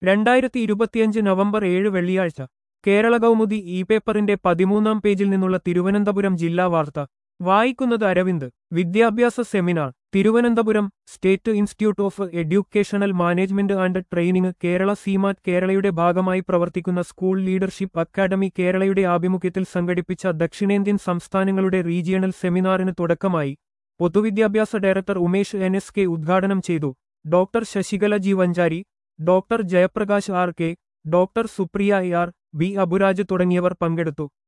രണ്ടായിരത്തി ഇരുപത്തിയഞ്ച് നവംബർ ഏഴ് വെള്ളിയാഴ്ച കേരള കൗമുദി ഇ പേപ്പറിന്റെ പതിമൂന്നാം പേജിൽ നിന്നുള്ള തിരുവനന്തപുരം ജില്ലാ വാർത്ത വായിക്കുന്നത് അരവിന്ദ് വിദ്യാഭ്യാസ seminar Thiruvananthapuram state institute of educational management and training Kerala SIEMAT കേരളയുടെ ഭാഗമായി പ്രവർത്തിക്കുന്ന സ്കൂൾ ലീഡർഷിപ്പ് അക്കാദമി കേരളയുടെ ആഭിമുഖ്യത്തിൽ സംഘടിപ്പിച്ച ദക്ഷിണേന്ത്യൻ സംസ്ഥാനങ്ങളുടെ റീജിയണൽ സെമിനാറിന് തുടക്കമായി പൊതുവിദ്യാഭ്യാസ director Umesh N S K ഉദ്ഘാടനം ചെയ്തു doctor Sasikala G Vanchari doctor Jayaprakash R K doctor Supriya A R B Aburaj തുടങ്ങിയവർ പങ്കെടുത്തു